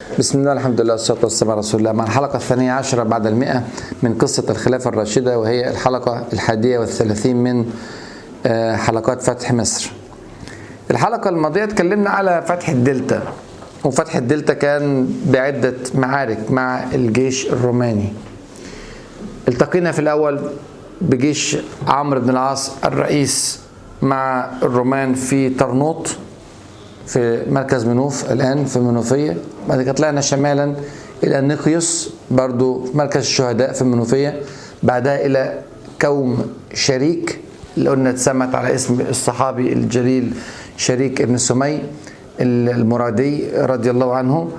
بسم الله الحمد لله والصلاة والسلام على رسول الله مع الحلقة الثانية عشرة بعد المئة من قصة الخلافة الراشدة وهي الحلقة الحادية والثلاثين من آه، حلقات فتح مصر الحلقة الماضية اتكلمنا على فتح الدلتا وفتح الدلتا كان بعدة معارك مع الجيش الروماني التقينا في الأول بجيش عمرو بن العاص الرئيس مع الرومان في طرنوط في مركز منوف الآن في منوفية بعد كده طلعنا شمالا إلى نقيوس برضو في مركز الشهداء في المنوفية بعدها إلى كوم شريك اللي قلنا اتسمت على اسم الصحابي الجليل شريك ابن سمي المرادي رضي الله عنه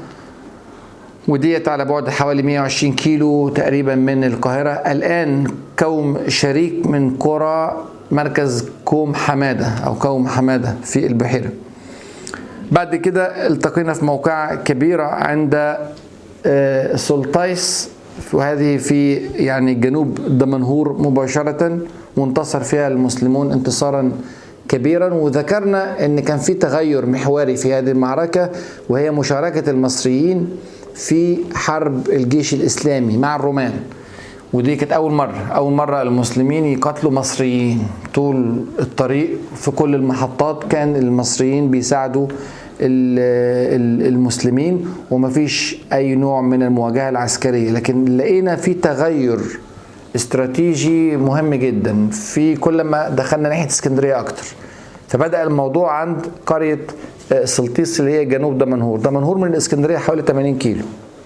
وديت على بعد حوالي 120 كيلو تقريبا من القاهرة الآن كوم شريك من قرى مركز كوم حمادة أو كوم حمادة في البحيرة بعد كده التقينا في موقع كبيرة عند آه، سلطيس وهذه في يعني جنوب دمنهور مباشرة وانتصر فيها المسلمون انتصارا كبيرا وذكرنا ان كان في تغير محوري في هذه المعركة وهي مشاركة المصريين في حرب الجيش الاسلامي مع الرومان ودي كانت اول مره اول مره المسلمين يقاتلوا مصريين طول الطريق في كل المحطات كان المصريين بيساعدوا ال- ال- المسلمين ومفيش اي نوع من المواجهه العسكريه لكن لقينا في تغير استراتيجي مهم جدا في كل ما دخلنا ناحيه اسكندريه اكتر فبدا الموضوع عند قريه آه، سلطيس اللي هي جنوب دمنهور دمنهور من الاسكندريه حوالي 80 كيلو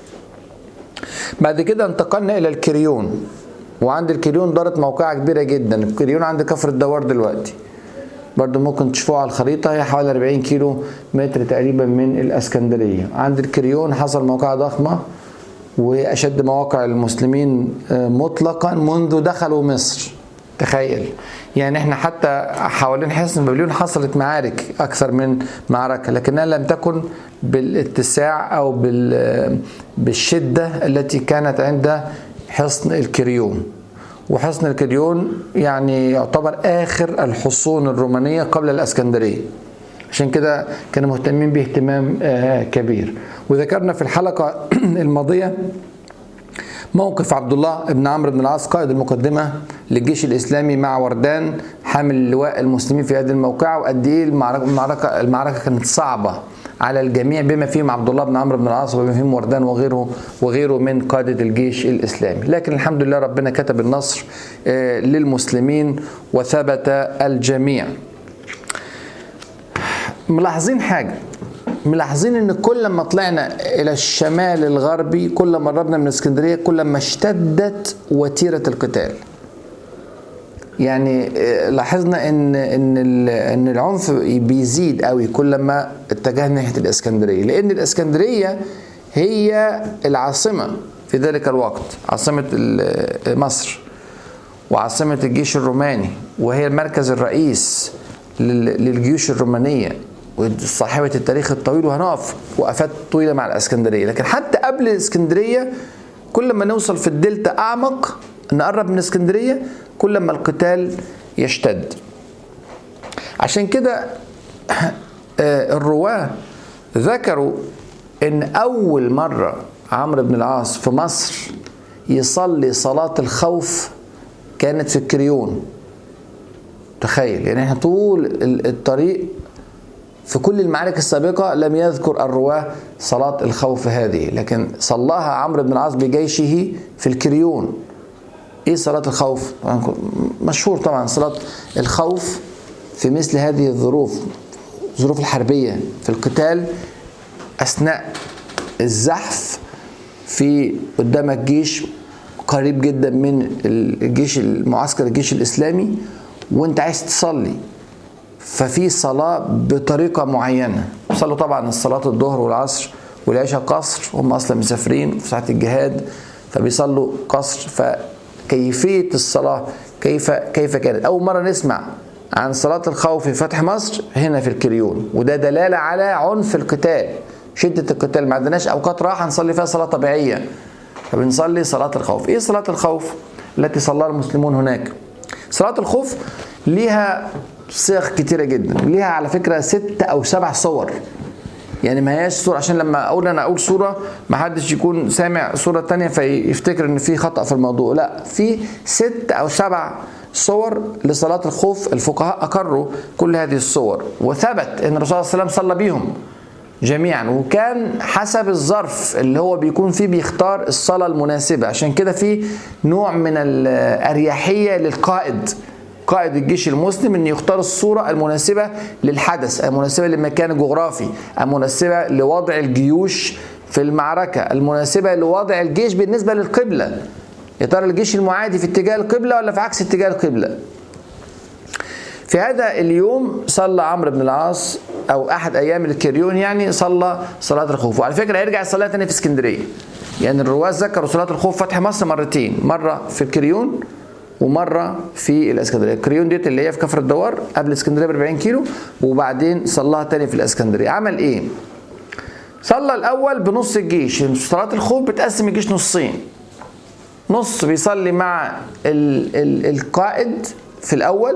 بعد كده انتقلنا الى الكريون وعند الكريون دارت موقعة كبيرة جدا الكريون عند كفر الدوار دلوقتي برضو ممكن تشوفوها على الخريطة هي حوالي 40 كيلو متر تقريبا من الاسكندرية عند الكريون حصل موقعة ضخمة وأشد مواقع المسلمين آه، مطلقا منذ دخلوا مصر تخيل يعني احنا حتى حوالين حصن بابليون حصلت معارك اكثر من معركه لكنها لم تكن بالاتساع او بال- بالشده التي كانت عند حصن الكريون وحصن الكريون يعني يعتبر اخر الحصون الرومانيه قبل الاسكندريه عشان كده كانوا مهتمين باهتمام آه، كبير وذكرنا في الحلقه الماضيه موقف عبد الله بن عمرو بن العاص قائد المقدمة للجيش الإسلامي مع وردان حامل لواء المسلمين في هذه الموقعة وقد إيه المعركة المعركة المعركة كانت صعبة على الجميع بما فيهم عبد الله بن عمرو بن العاص وبما فيهم وردان وغيره وغيره من قادة الجيش الإسلامي لكن الحمد لله ربنا كتب النصر آه، للمسلمين وثبت الجميع ملاحظين حاجة ملاحظين ان كل ما طلعنا الى الشمال الغربي كل ما قربنا من اسكندريه كل ما اشتدت وتيره القتال يعني آه، لاحظنا ان ان ال- ان العنف بيزيد قوي كل ما اتجهنا ناحيه الاسكندريه لان الاسكندريه هي العاصمه في ذلك الوقت عاصمه ال- مصر وعاصمة الجيش الروماني وهي المركز الرئيس لل- للجيوش الرومانية وصاحبة التاريخ الطويل وهنقف وقفات طويلة مع الإسكندرية لكن حتى قبل الإسكندرية كل ما نوصل في الدلتا أعمق نقرب من اسكندرية كل ما القتال يشتد عشان كده آه، الرواة ذكروا ان اول مرة عمرو بن العاص في مصر يصلي صلاة الخوف كانت في الكريون تخيل يعني احنا طول ال- الطريق في كل المعارك السابقة لم يذكر الرواة صلاة الخوف هذه لكن صلاها عمرو بن العاص بجيشه في الكريون ايه صلاة الخوف؟ طبعاً مشهور طبعا صلاة الخوف في مثل هذه الظروف الظروف الحربية في القتال أثناء الزحف في قدامك جيش قريب جدا من الجيش المعسكر الجيش الإسلامي وانت عايز تصلي ففي صلاة بطريقة معينة صلوا طبعا الصلاة الظهر والعصر والعشاء قصر هم أصلا مسافرين في ساعة الجهاد فبيصلوا قصر فكيفية الصلاة كيف كيف كانت أول مرة نسمع عن صلاة الخوف في فتح مصر هنا في الكريون وده دلالة على عنف القتال شدة القتال ما عندناش أوقات راحة نصلي فيها صلاة طبيعية فبنصلي صلاة الخوف إيه صلاة الخوف التي صلاها المسلمون هناك صلاة الخوف ليها صيغ كتيرة جدا ليها على فكرة ست أو سبع صور يعني ما هياش صوره عشان لما اقول انا اقول صوره ما حدش يكون سامع صوره تانية فيفتكر ان في خطا في الموضوع لا في ست او سبع صور لصلاه الخوف الفقهاء اقروا كل هذه الصور وثبت ان الرسول صلى الله عليه وسلم صلى بيهم جميعا وكان حسب الظرف اللي هو بيكون فيه بيختار الصلاة المناسبة عشان كده في نوع من الأريحية للقائد قائد الجيش المسلم ان يختار الصورة المناسبة للحدث المناسبة للمكان الجغرافي المناسبة لوضع الجيوش في المعركة المناسبة لوضع الجيش بالنسبة للقبلة يا ترى الجيش المعادي في اتجاه القبلة ولا في عكس اتجاه القبلة في هذا اليوم صلى عمرو بن العاص او احد ايام الكريون يعني صلى صلاه الخوف وعلى فكره هيرجع يصليها تاني في اسكندريه يعني الرواه ذكروا صلاه الخوف فتح مصر مرتين مره في الكريون ومره في الاسكندريه الكريون ديت اللي هي في كفر الدوار قبل اسكندريه ب 40 كيلو وبعدين صلاها تاني في الاسكندريه عمل ايه صلى الاول بنص الجيش صلاه الخوف بتقسم الجيش نصين نص بيصلي مع ال ال القائد في الاول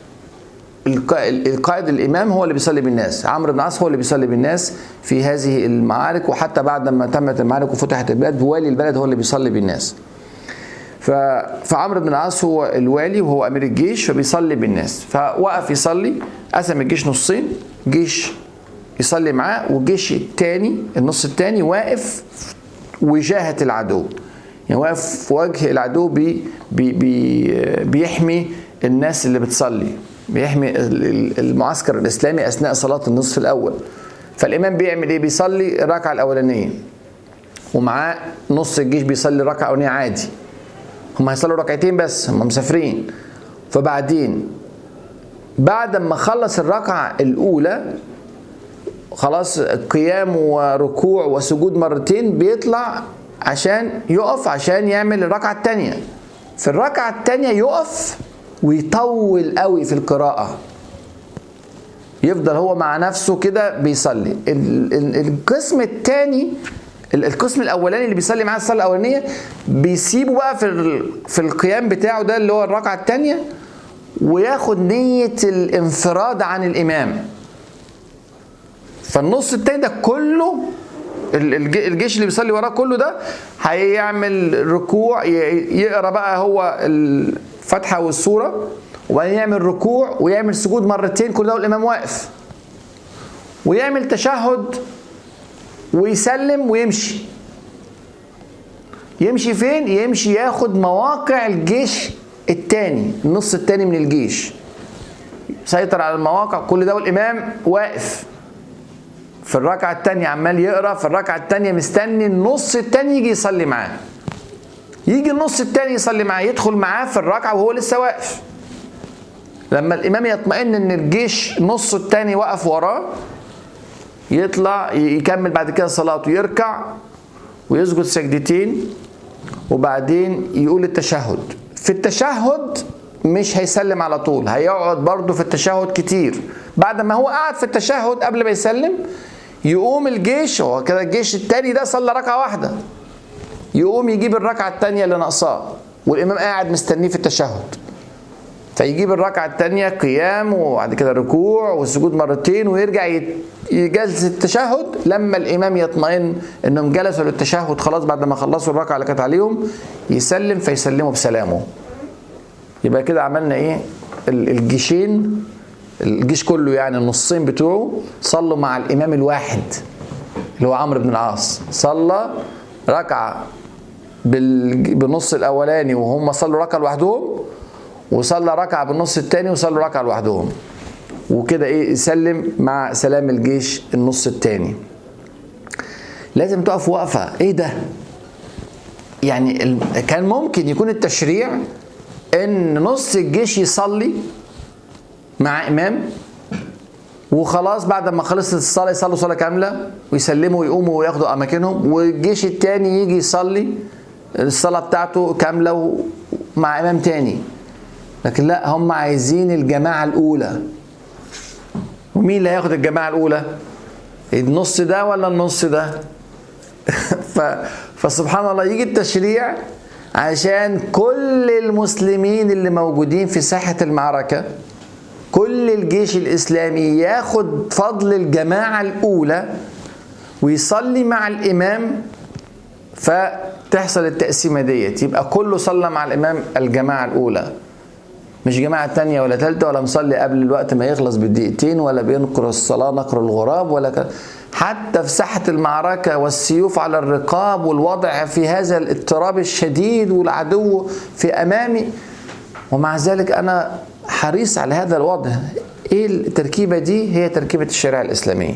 القائد الامام هو اللي بيصلي بالناس عمرو بن العاص هو اللي بيصلي بالناس في هذه المعارك وحتى بعد ما تمت المعارك وفتحت البلاد والي البلد هو اللي بيصلي بالناس ف... فعمرو بن العاص هو الوالي وهو امير الجيش فبيصلي بالناس فوقف يصلي قسم الجيش نصين جيش يصلي معاه والجيش الثاني النص الثاني واقف وجاهه العدو يعني واقف في وجه العدو بي بي بي بيحمي الناس اللي بتصلي بيحمي المعسكر الاسلامي اثناء صلاه النصف الاول فالامام بيعمل ايه بيصلي الركعه الاولانيه ومعاه نص الجيش بيصلي الركعه الاولانيه عادي هم هيصلوا ركعتين بس هم مسافرين فبعدين بعد ما خلص الركعه الاولى خلاص قيام وركوع وسجود مرتين بيطلع عشان يقف عشان يعمل الركعه الثانيه في الركعه الثانيه يقف ويطول قوي في القراءة يفضل هو مع نفسه كده بيصلي القسم الثاني القسم الاولاني اللي بيصلي معاه الصلاه الاولانيه بيسيبه بقى في في القيام بتاعه ده اللي هو الركعه الثانيه وياخد نيه الانفراد عن الامام فالنص التاني ده كله الجيش اللي بيصلي وراه كله ده هيعمل ركوع يقرا بقى هو الفتحه والسوره وبعدين يعمل ركوع ويعمل سجود مرتين كل ده والامام واقف ويعمل تشهد ويسلم ويمشي يمشي فين يمشي ياخد مواقع الجيش الثاني النص الثاني من الجيش سيطر على المواقع كل ده والامام واقف في الركعه الثانيه عمال يقرا في الركعه الثانيه مستني النص الثاني يجي يصلي معاه يجي النص الثاني يصلي معاه يدخل معاه في الركعه وهو لسه واقف لما الامام يطمئن ان الجيش نصه الثاني واقف وراه يطلع يكمل بعد كده صلاته يركع ويسجد سجدتين وبعدين يقول التشهد في التشهد مش هيسلم على طول هيقعد برضه في التشهد كتير بعد ما هو قعد في التشهد قبل ما يسلم يقوم الجيش هو كده الجيش التاني ده صلى ركعه واحده يقوم يجيب الركعه التانيه اللي ناقصاه والامام قاعد مستنيه في التشهد فيجيب الركعه التانيه قيام وبعد كده ركوع والسجود مرتين ويرجع يجلس التشهد لما الامام يطمئن انهم جلسوا للتشهد خلاص بعد ما خلصوا الركعه اللي كانت عليهم يسلم فيسلموا بسلامه يبقى كده عملنا ايه الجيشين الجيش كله يعني النصين بتوعه صلوا مع الامام الواحد اللي هو عمرو بن العاص صلى ركعه بالنص الاولاني وهم صلوا ركعه لوحدهم وصلى ركعه بالنص الثاني وصلوا ركعه لوحدهم وكده ايه يسلم مع سلام الجيش النص الثاني لازم تقف وقفه ايه ده يعني كان ممكن يكون التشريع ان نص الجيش يصلي مع امام وخلاص بعد ما خلصت الصلاه يصلوا صلاه كامله ويسلموا ويقوموا وياخدوا اماكنهم والجيش التاني يجي يصلي الصلاه بتاعته كامله مع امام تاني لكن لا هم عايزين الجماعه الاولى ومين اللي هياخد الجماعه الاولى النص ده ولا النص ده ف... فسبحان الله يجي التشريع عشان كل المسلمين اللي موجودين في ساحه المعركه كل الجيش الاسلامي ياخد فضل الجماعه الاولى ويصلي مع الإمام فتحصل التقسيمة ديت يبقى كله صلى مع الإمام الجماعة الأولى مش جماعة تانية ولا تالتة ولا مصلي قبل الوقت ما يخلص بدقيقتين ولا بينقر الصلاة نقر الغراب ولا ك... حتى في ساحة المعركة والسيوف على الرقاب والوضع في هذا الاضطراب الشديد والعدو في أمامي ومع ذلك أنا حريص على هذا الوضع إيه التركيبة دي هي تركيبة الشريعة الإسلامية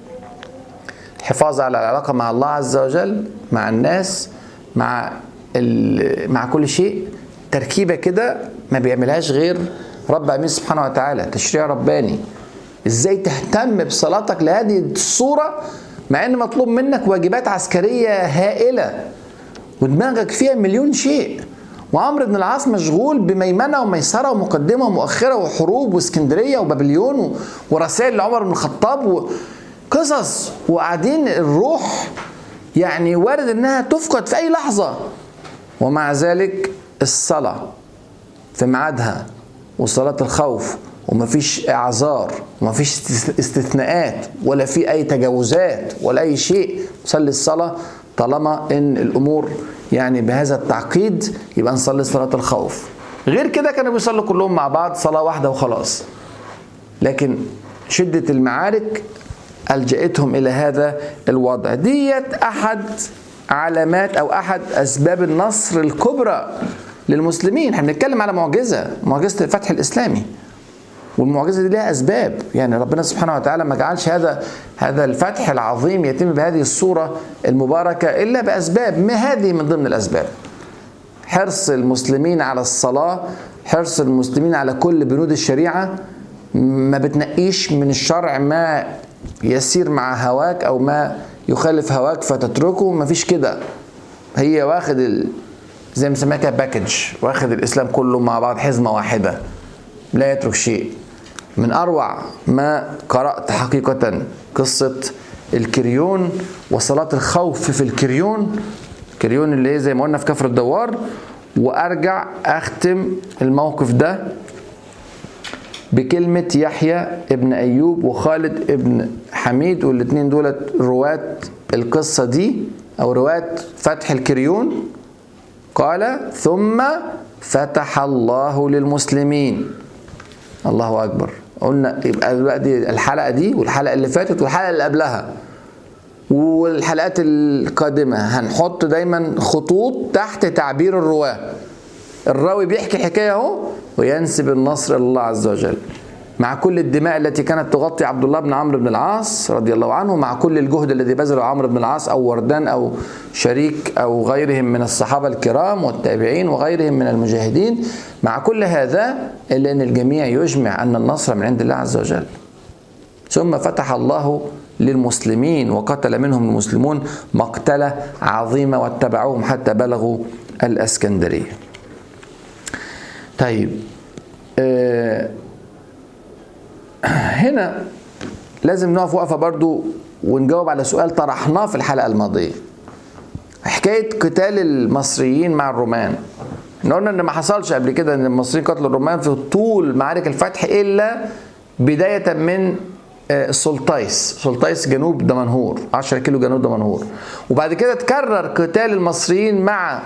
الحفاظ على العلاقة مع الله عز وجل مع الناس مع مع كل شيء تركيبة كده ما بيعملهاش غير رب أمين سبحانه وتعالى تشريع رباني ازاي تهتم بصلاتك لهذه الصورة مع ان مطلوب منك واجبات عسكرية هائلة ودماغك فيها مليون شيء وعمرو بن العاص مشغول بميمنة وميسرة ومقدمة ومؤخرة وحروب واسكندرية وبابليون ورسائل لعمر بن الخطاب وقصص وقاعدين الروح يعني وارد انها تفقد في اي لحظة ومع ذلك الصلاة في ميعادها وصلاة الخوف ومفيش اعذار ومفيش استثناءات ولا في اي تجاوزات ولا اي شيء صلي الصلاه طالما ان الامور يعني بهذا التعقيد يبقى نصلي صلاه الخوف غير كده كانوا بيصلوا كلهم مع بعض صلاه واحده وخلاص لكن شده المعارك الجأتهم الى هذا الوضع ديت احد علامات او احد اسباب النصر الكبرى للمسلمين احنا بنتكلم على معجزه معجزه الفتح الاسلامي والمعجزه دي لها اسباب يعني ربنا سبحانه وتعالى ما جعلش هذا هذا الفتح العظيم يتم بهذه الصوره المباركه الا باسباب ما هذه من ضمن الاسباب حرص المسلمين على الصلاه حرص المسلمين على كل بنود الشريعه ما بتنقيش من الشرع ما يسير مع هواك او ما يخالف هواك فتتركه ما فيش كده هي واخد ال... زي ما بنسميها كده باكج واخد الاسلام كله مع بعض حزمه واحده لا يترك شيء من اروع ما قرات حقيقه قصه الكريون وصلاه الخوف في الكريون الكريون اللي هي زي ما قلنا في كفر الدوار وارجع اختم الموقف ده بكلمة يحيى ابن أيوب وخالد ابن حميد والاثنين دولت رواة القصة دي أو رواة فتح الكريون قال ثم فتح الله للمسلمين الله أكبر قلنا يبقى دلوقتي الحلقة دي والحلقة اللي فاتت والحلقة اللي قبلها والحلقات القادمة هنحط دايما خطوط تحت تعبير الرواة الراوي بيحكي الحكاية اهو وينسب النصر إلى الله عز وجل مع كل الدماء التي كانت تغطي عبد الله بن عمرو بن العاص رضي الله عنه مع كل الجهد الذي بذله عمرو بن العاص او وردان او شريك او غيرهم من الصحابه الكرام والتابعين وغيرهم من المجاهدين مع كل هذا الا ان الجميع يجمع ان النصر من عند الله عز وجل ثم فتح الله للمسلمين وقتل منهم المسلمون مقتله عظيمه واتبعوهم حتى بلغوا الاسكندريه طيب آه هنا لازم نقف وقفة برضو ونجاوب على سؤال طرحناه في الحلقة الماضية حكاية قتال المصريين مع الرومان احنا قلنا ان ما حصلش قبل كده ان المصريين قتلوا الرومان في طول معارك الفتح الا بداية من سلطيس سلطيس جنوب دمنهور 10 كيلو جنوب دمنهور وبعد كده تكرر قتال المصريين مع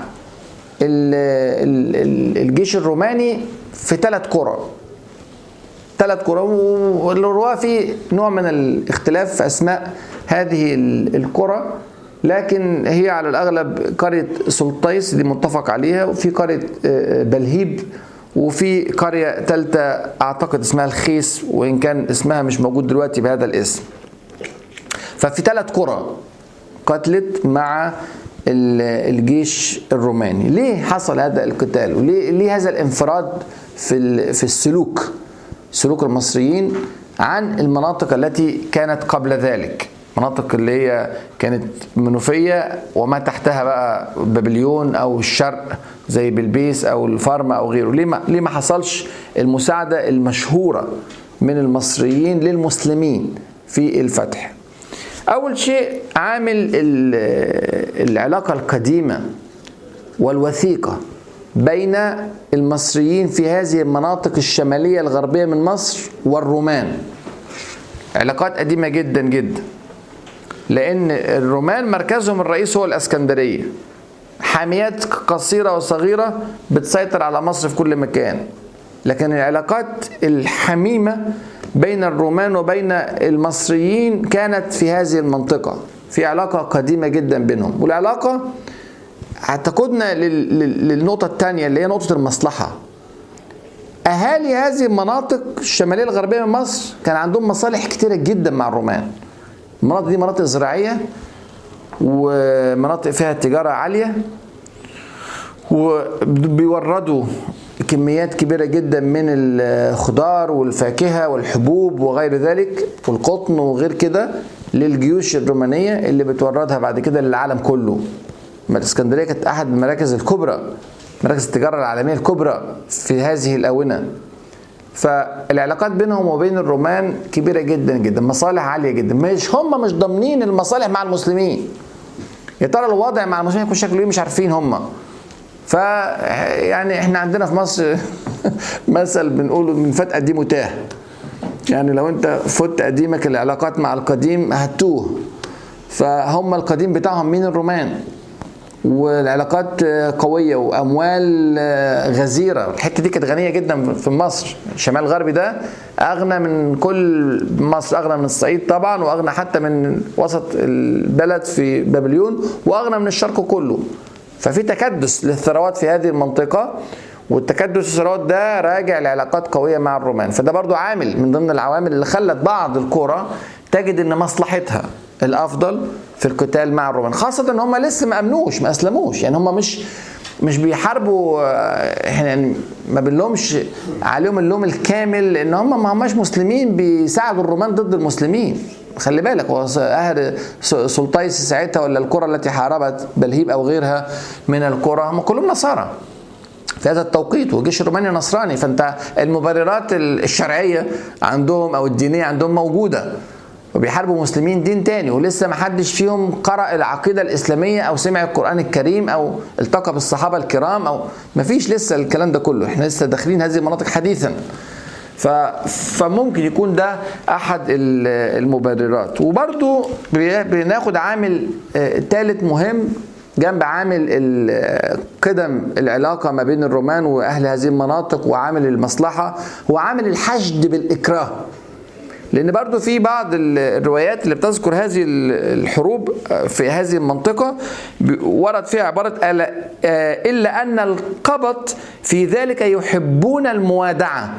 الجيش الروماني في ثلاث قرى ثلاث قرى والرواة في نوع من الاختلاف في أسماء هذه القرى لكن هي على الأغلب قرية سلطيس دي متفق عليها وفي قرية بلهيب وفي قرية ثالثة أعتقد اسمها الخيس وإن كان اسمها مش موجود دلوقتي بهذا الاسم ففي ثلاث قرى قتلت مع الجيش الروماني ليه حصل هذا القتال وليه ليه هذا الانفراد في في السلوك سلوك المصريين عن المناطق التي كانت قبل ذلك مناطق اللي هي كانت منوفية وما تحتها بقى بابليون أو الشرق زي بلبيس أو الفارما أو غيره ليه ما, ليه ما حصلش المساعدة المشهورة من المصريين للمسلمين في الفتح أول شيء عامل العلاقة القديمة والوثيقة بين المصريين في هذه المناطق الشمالية الغربية من مصر والرومان علاقات قديمة جدا جدا لان الرومان مركزهم الرئيسي هو الاسكندريه حاميات قصيره وصغيره بتسيطر على مصر في كل مكان لكن العلاقات الحميمه بين الرومان وبين المصريين كانت في هذه المنطقه في علاقه قديمه جدا بينهم والعلاقه هتقودنا للنقطه الثانيه اللي هي نقطه المصلحه اهالي هذه المناطق الشماليه الغربيه من مصر كان عندهم مصالح كتيره جدا مع الرومان المناطق دي مناطق زراعيه ومناطق فيها تجاره عاليه وبيوردوا كميات كبيره جدا من الخضار والفاكهه والحبوب وغير ذلك والقطن وغير كده للجيوش الرومانيه اللي بتوردها بعد كده للعالم كله الاسكندريه كانت احد المراكز الكبرى مراكز التجاره العالميه الكبرى في هذه الاونه فالعلاقات بينهم وبين الرومان كبيره جدا جدا مصالح عاليه جدا مش هم مش ضامنين المصالح مع المسلمين يا ترى الوضع مع المسلمين يكون شكله ايه مش عارفين هم ف يعني احنا عندنا في مصر مثل بنقوله من فات قديم وتاه يعني لو انت فت قديمك العلاقات مع القديم هتوه فهم القديم بتاعهم مين الرومان والعلاقات قويه واموال غزيره الحته دي كانت غنيه جدا في مصر الشمال الغربي ده اغنى من كل مصر اغنى من الصعيد طبعا واغنى حتى من وسط البلد في بابليون واغنى من الشرق كله ففي تكدس للثروات في هذه المنطقه والتكدس الثروات ده راجع لعلاقات قويه مع الرومان فده برضو عامل من ضمن العوامل اللي خلت بعض القرى تجد ان مصلحتها الافضل في القتال مع الرومان خاصه ان هم لسه ما امنوش ما اسلموش يعني هم مش مش بيحاربوا احنا يعني ما بنلومش عليهم اللوم الكامل لان هم ما هماش مسلمين بيساعدوا الرومان ضد المسلمين خلي بالك هو اهل سلطيس ساعتها ولا القرى التي حاربت بلهيب او غيرها من القرى هم كلهم نصارى في هذا التوقيت والجيش الروماني نصراني فانت المبررات الشرعيه عندهم او الدينيه عندهم موجوده وبيحاربوا مسلمين دين تاني ولسه ما حدش فيهم قرأ العقيدة الإسلامية أو سمع القرآن الكريم أو التقى بالصحابة الكرام أو ما فيش لسه الكلام ده كله احنا لسه داخلين هذه المناطق حديثا ف... فممكن يكون ده أحد المبررات وبرضو بناخد عامل ثالث مهم جنب عامل قدم العلاقة ما بين الرومان وأهل هذه المناطق وعامل المصلحة هو عامل الحشد بالإكراه لان برضو في بعض الروايات اللي بتذكر هذه الحروب في هذه المنطقه ورد فيها عباره الا ان القبط في ذلك يحبون الموادعه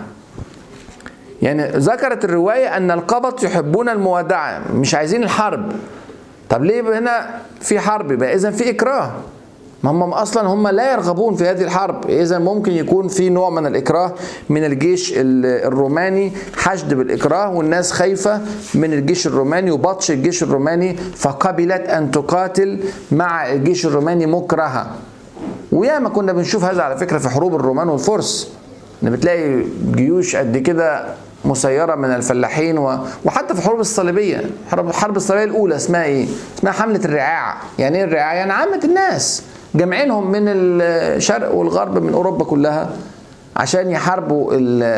يعني ذكرت الروايه ان القبط يحبون الموادعه مش عايزين الحرب طب ليه هنا في حرب يبقى اذا في اكراه ما هم اصلا هم لا يرغبون في هذه الحرب اذا ممكن يكون في نوع من الاكراه من الجيش الروماني حشد بالاكراه والناس خايفه من الجيش الروماني وبطش الجيش الروماني فقبلت ان تقاتل مع الجيش الروماني مكرهه وياما كنا بنشوف هذا على فكره في حروب الرومان والفرس ان بتلاقي جيوش قد كده مسيره من الفلاحين و... وحتى في الحروب الصليبيه الحرب الصليبيه الاولى اسمها ايه اسمها حمله الرعاع يعني ايه الرعاع يعني عامه الناس جمعينهم من الشرق والغرب من اوروبا كلها عشان يحاربوا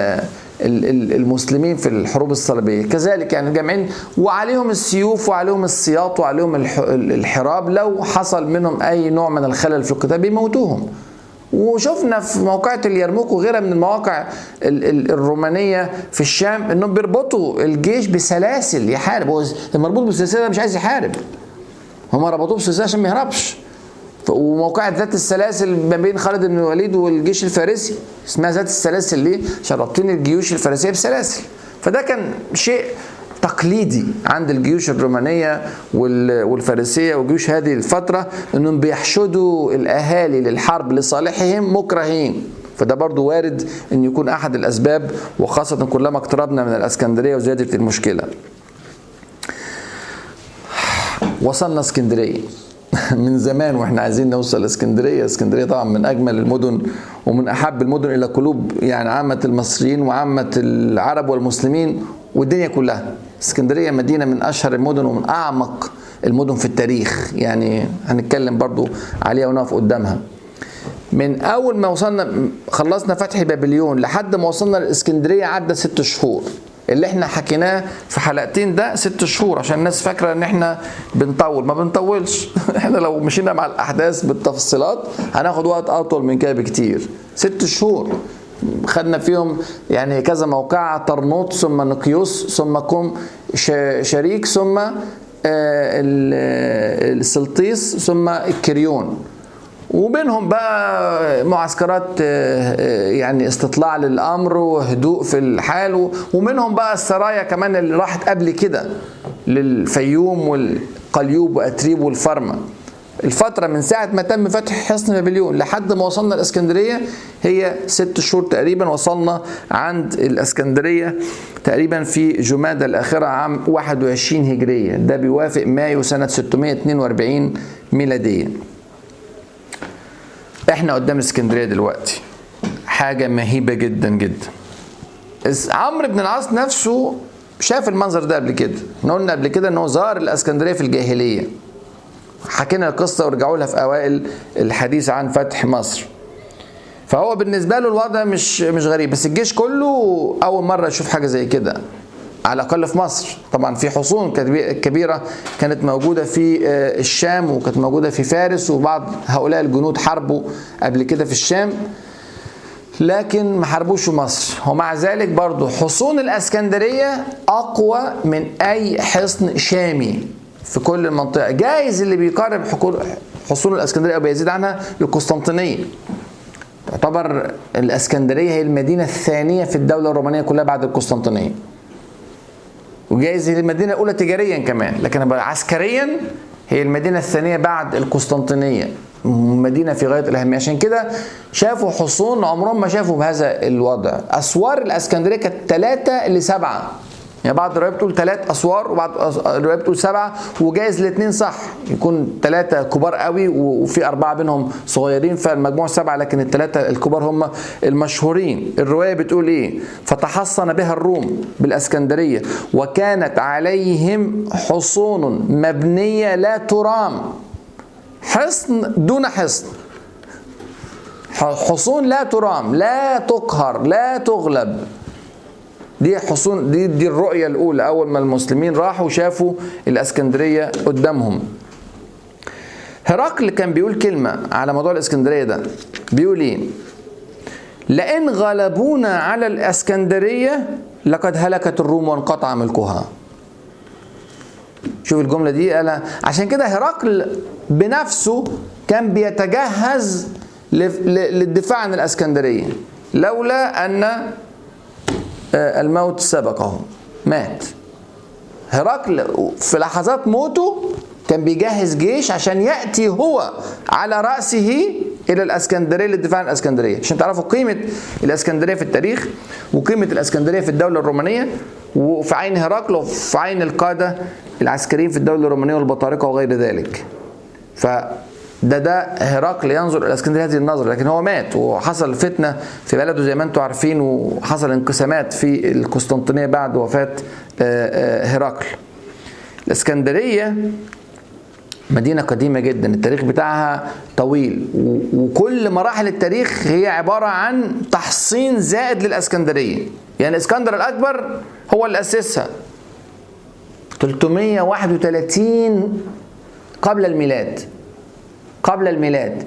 المسلمين في الحروب الصليبيه كذلك يعني جمعين وعليهم السيوف وعليهم السياط وعليهم الحراب لو حصل منهم اي نوع من الخلل في القتال بيموتوهم وشفنا في موقعة اليرموك وغيرها من المواقع الرومانية في الشام انهم بيربطوا الجيش بسلاسل يحارب هو المربوط بالسلسلة مش عايز يحارب هم ربطوه بسلسلة عشان ما يهربش وموقعة ذات السلاسل ما بين خالد بن الوليد والجيش الفارسي اسمها ذات السلاسل ليه؟ عشان رابطين الجيوش الفارسية بسلاسل فده كان شيء تقليدي عند الجيوش الرومانية والفارسية وجيوش هذه الفترة انهم بيحشدوا الاهالي للحرب لصالحهم مكرهين فده برضو وارد ان يكون احد الاسباب وخاصة كلما اقتربنا من الاسكندرية وزيادة المشكلة وصلنا اسكندريه من زمان واحنا عايزين نوصل اسكندريه اسكندريه طبعا من اجمل المدن ومن احب المدن الى قلوب يعني عامه المصريين وعامه العرب والمسلمين والدنيا كلها اسكندريه مدينه من اشهر المدن ومن اعمق المدن في التاريخ يعني هنتكلم برضو عليها ونقف قدامها من اول ما وصلنا خلصنا فتح بابليون لحد ما وصلنا الاسكندريه عدى ست شهور اللي احنا حكيناه في حلقتين ده ست شهور عشان الناس فاكره ان احنا بنطول ما بنطولش احنا لو مشينا مع الاحداث بالتفصيلات هناخد وقت اطول من كده بكتير ست شهور خدنا فيهم يعني كذا موقعة طرنوط ثم نقيوس ثم كوم شريك ثم السلطيس ثم الكريون وبينهم بقى معسكرات يعني استطلاع للامر وهدوء في الحال ومنهم بقى السرايا كمان اللي راحت قبل كده للفيوم والقليوب واتريب والفرمه الفترة من ساعة ما تم فتح حصن بابليون لحد ما وصلنا الاسكندرية هي ست شهور تقريبا وصلنا عند الاسكندرية تقريبا في جمادى الآخرة عام 21 هجرية ده بيوافق مايو سنة 642 ميلادية احنا قدام اسكندرية دلوقتي حاجة مهيبة جدا جدا عمرو بن العاص نفسه شاف المنظر ده قبل كده احنا قلنا قبل كده انه زار الاسكندرية في الجاهلية حكينا القصة ورجعوا لها في أوائل الحديث عن فتح مصر فهو بالنسبة له الوضع مش مش غريب بس الجيش كله أول مرة يشوف حاجة زي كده على الأقل في مصر طبعا في حصون كبيرة كانت موجودة في الشام وكانت موجودة في فارس وبعض هؤلاء الجنود حاربوا قبل كده في الشام لكن ما حاربوش في مصر ومع ذلك برضه حصون الاسكندريه اقوى من اي حصن شامي في كل المنطقه جايز اللي بيقارب حصول الاسكندريه او بيزيد عنها القسطنطينيه تعتبر الاسكندريه هي المدينه الثانيه في الدوله الرومانيه كلها بعد القسطنطينيه وجايز هي المدينه الاولى تجاريا كمان لكن عسكريا هي المدينه الثانيه بعد القسطنطينيه مدينة في غاية الأهمية عشان كده شافوا حصون عمرهم ما شافوا بهذا الوضع أسوار الأسكندرية كانت ثلاثة لسبعة يعني بعض الروايات بتقول ثلاث اسوار وبعض الروايات بتقول سبعه وجايز الاثنين صح يكون ثلاثه كبار قوي وفي اربعه بينهم صغيرين فالمجموع سبعه لكن الثلاثه الكبار هم المشهورين الروايه بتقول ايه فتحصن بها الروم بالاسكندريه وكانت عليهم حصون مبنيه لا ترام حصن دون حصن حصون لا ترام لا تقهر لا تغلب دي حصون دي دي الرؤيه الاولى اول ما المسلمين راحوا شافوا الاسكندريه قدامهم هرقل كان بيقول كلمه على موضوع الاسكندريه ده بيقول ايه لئن غلبونا على الاسكندريه لقد هلكت الروم وانقطع ملكها شوف الجمله دي قال عشان كده هرقل بنفسه كان بيتجهز للدفاع عن الاسكندريه لولا ان الموت سبقه مات هرقل في لحظات موته كان بيجهز جيش عشان ياتي هو على راسه الى الاسكندريه للدفاع عن الاسكندريه عشان تعرفوا قيمه الاسكندريه في التاريخ وقيمه الاسكندريه في الدوله الرومانيه وفي عين هرقل وفي عين القاده العسكريين في الدوله الرومانيه والبطارقه وغير ذلك ف ده ده هرقل ينظر الى اسكندريه هذه النظره لكن هو مات وحصل فتنه في بلده زي ما انتم عارفين وحصل انقسامات في القسطنطينيه بعد وفاه هرقل. الاسكندريه مدينة قديمة جدا التاريخ بتاعها طويل وكل مراحل التاريخ هي عبارة عن تحصين زائد للأسكندرية يعني الإسكندر الأكبر هو اللي أسسها 331 قبل الميلاد قبل الميلاد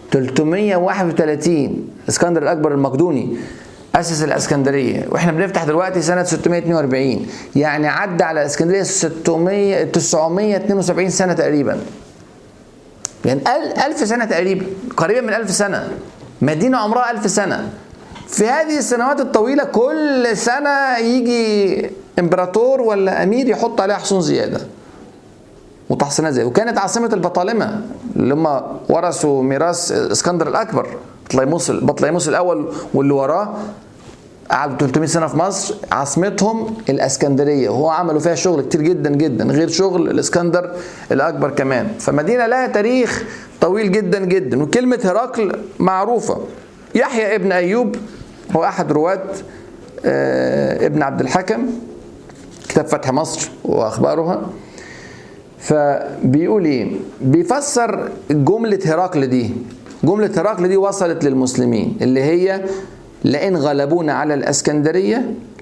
331 اسكندر الاكبر المقدوني اسس الاسكندريه واحنا بنفتح دلوقتي سنه 642 يعني عدى على الاسكندريه 600 972 سنه تقريبا يعني 1000 سنه تقريبا قريبا من 1000 سنه مدينه عمرها 1000 سنه في هذه السنوات الطويله كل سنه يجي امبراطور ولا امير يحط عليها حصون زياده وتحصينات زي وكانت عاصمة البطالمة اللي هم ورثوا ميراث اسكندر الأكبر بطليموس بطليموس الأول واللي وراه قعدوا 300 سنة في مصر عاصمتهم الاسكندرية وهو عملوا فيها شغل كتير جدا جدا غير شغل الاسكندر الأكبر كمان فمدينة لها تاريخ طويل جدا جدا وكلمة هرقل معروفة يحيى ابن أيوب هو أحد رواة ابن عبد الحكم كتاب فتح مصر وأخبارها فبيقول ايه بيفسر جملة هرقل دي جملة هرقل دي وصلت للمسلمين اللي هي لئن غلبونا على الاسكندرية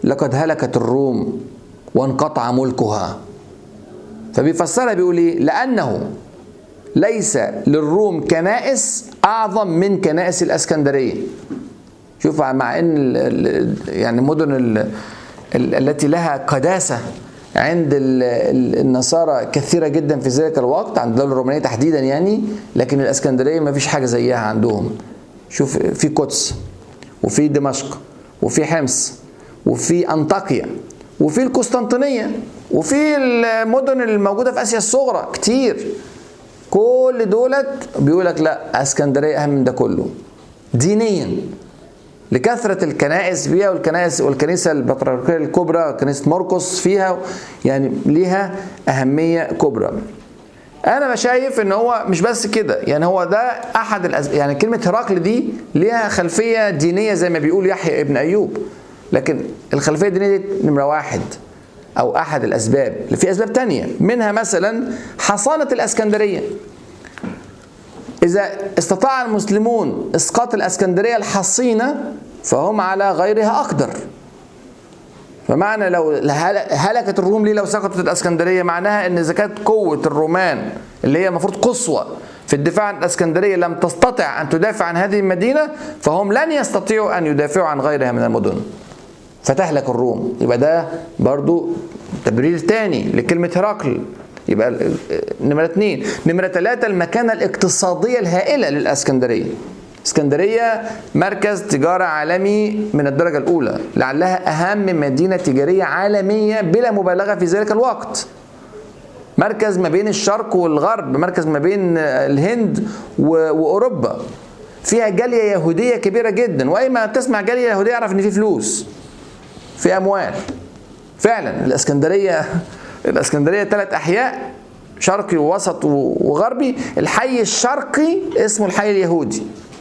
لقد هلكت الروم وانقطع ملكها فبيفسرها بيقول ايه لانه ليس للروم كنائس اعظم من كنائس الاسكندريه شوف مع ان ال ال يعني مدن ال التي لها قداسه عند النصارى كثيرة جدا في ذلك الوقت عند الدولة الرومانية تحديدا يعني لكن الاسكندرية ما فيش حاجة زيها عندهم شوف في قدس وفي دمشق وفي حمص وفي أنطاكيا وفي القسطنطينية وفي المدن الموجودة في آسيا الصغرى كتير كل دولت بيقولك لا اسكندرية أهم من ده كله دينيا لكثرة الكنائس فيها والكنائس والكنيسة البطريركية الكبرى كنيسة مرقس فيها يعني ليها أهمية كبرى انا شايف ان هو مش بس كده يعني هو ده احد الأز... يعني كلمه هرقل دي ليها خلفيه دينيه زي ما بيقول يحيى ابن ايوب لكن الخلفيه الدينيه دي نمره واحد او احد الاسباب في اسباب تانية منها مثلا حصانه الاسكندريه اذا استطاع المسلمون اسقاط الاسكندريه الحصينه فهم على غيرها اقدر فمعنى لو هلكت الروم ليه لو سقطت الاسكندريه معناها ان اذا كانت قوه الرومان اللي هي المفروض قصوى في الدفاع عن الاسكندريه لم تستطع ان تدافع عن هذه المدينه فهم لن يستطيعوا ان يدافعوا عن غيرها من المدن فتهلك الروم يبقى ده برضو تبرير تاني لكلمه هرقل يبقى نمرة اثنين نمرة ثلاثة المكانة الاقتصادية الهائلة للاسكندرية اسكندرية مركز تجارة عالمي من الدرجة الأولى لعلها أهم مدينة تجارية عالمية بلا مبالغة في ذلك الوقت مركز ما بين الشرق والغرب مركز ما بين الهند وأوروبا فيها جالية يهودية كبيرة جدا وأي ما تسمع جالية يهودية اعرف إن في فلوس في أموال فعلا الإسكندرية الإسكندرية ثلاث أحياء شرقي ووسط وغربي الحي الشرقي اسمه الحي اليهودي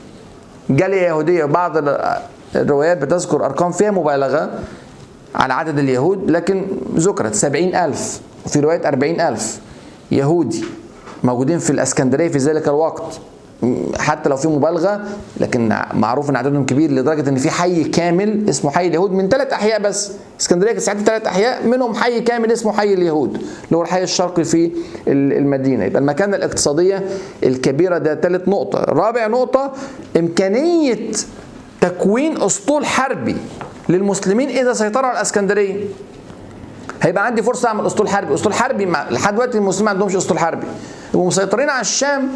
جالية يهودية بعض الروايات بتذكر أرقام فيها مبالغة على عدد اليهود لكن ذكرت سبعين ألف وفي رواية أربعين ألف يهودي موجودين في الأسكندرية في ذلك الوقت حتى لو في مبالغه لكن معروف ان عددهم كبير لدرجه ان في حي كامل اسمه حي اليهود من ثلاث احياء بس اسكندريه كانت ساعتها ثلاث احياء منهم حي كامل اسمه حي اليهود اللي هو الحي الشرقي في المدينه يبقى المكانه الاقتصاديه الكبيره ده ثالث نقطه رابع نقطه امكانيه تكوين اسطول حربي للمسلمين اذا سيطروا على الاسكندريه هيبقى عندي فرصه اعمل اسطول حربي اسطول حربي لحد دلوقتي المسلمين ما عندهمش اسطول حربي يبقوا مسيطرين على الشام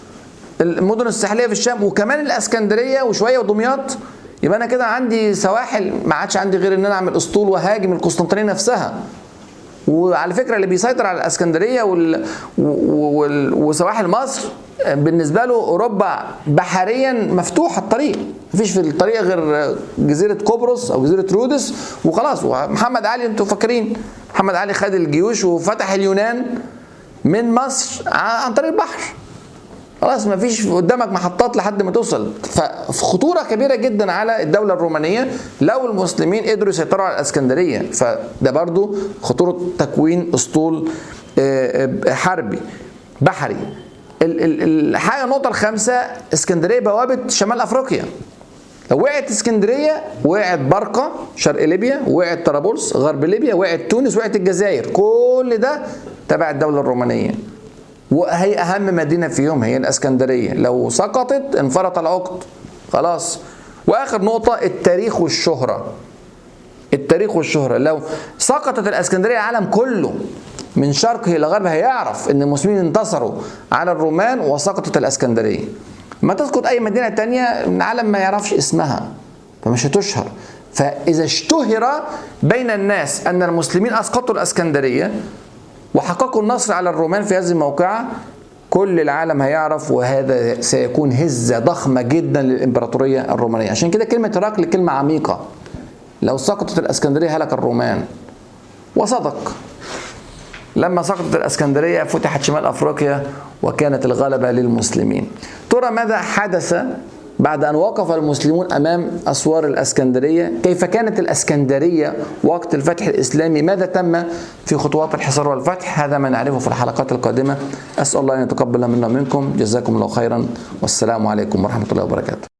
المدن الساحليه في الشام وكمان الاسكندريه وشويه ودمياط يبقى انا كده عندي سواحل ما عادش عندي غير ان انا اعمل اسطول وهاجم القسطنطينيه نفسها وعلى فكره اللي بيسيطر على الاسكندريه وال... وال... وسواحل مصر بالنسبه له اوروبا بحريا مفتوح الطريق مفيش في الطريق غير جزيره قبرص او جزيره رودس وخلاص ومحمد علي انتوا فاكرين محمد علي خد الجيوش وفتح اليونان من مصر عن طريق البحر خلاص ما فيش قدامك محطات لحد ما توصل فخطوره كبيره جدا على الدوله الرومانيه لو المسلمين قدروا يسيطروا على الاسكندريه فده برضو خطوره تكوين اسطول حربي بحري الحاجه النقطه الخامسه اسكندريه بوابه شمال افريقيا لو وقعت اسكندريه وقعت برقه شرق ليبيا وقعت طرابلس غرب ليبيا وقعت تونس وقعت الجزائر كل ده تبع الدوله الرومانيه وهي اهم مدينه فيهم هي الاسكندريه لو سقطت انفرط العقد خلاص واخر نقطه التاريخ والشهره التاريخ والشهره لو سقطت الاسكندريه العالم كله من شرقه الى غربه هيعرف ان المسلمين انتصروا على الرومان وسقطت الاسكندريه ما تسقط اي مدينه تانية العالم ما يعرفش اسمها فمش هتشهر فاذا اشتهر بين الناس ان المسلمين اسقطوا الاسكندريه وحققوا النصر على الرومان في هذه الموقعة كل العالم هيعرف وهذا سيكون هزة ضخمة جدا للإمبراطورية الرومانية عشان كده كلمة هرقل كلمة عميقة لو سقطت الأسكندرية هلك الرومان وصدق لما سقطت الأسكندرية فتحت شمال أفريقيا وكانت الغلبة للمسلمين ترى ماذا حدث بعد أن وقف المسلمون أمام أسوار الأسكندرية كيف كانت الأسكندرية وقت الفتح الإسلامي ماذا تم في خطوات الحصار والفتح هذا ما نعرفه في الحلقات القادمة أسأل الله أن يتقبل منا منكم جزاكم الله خيرا والسلام عليكم ورحمة الله وبركاته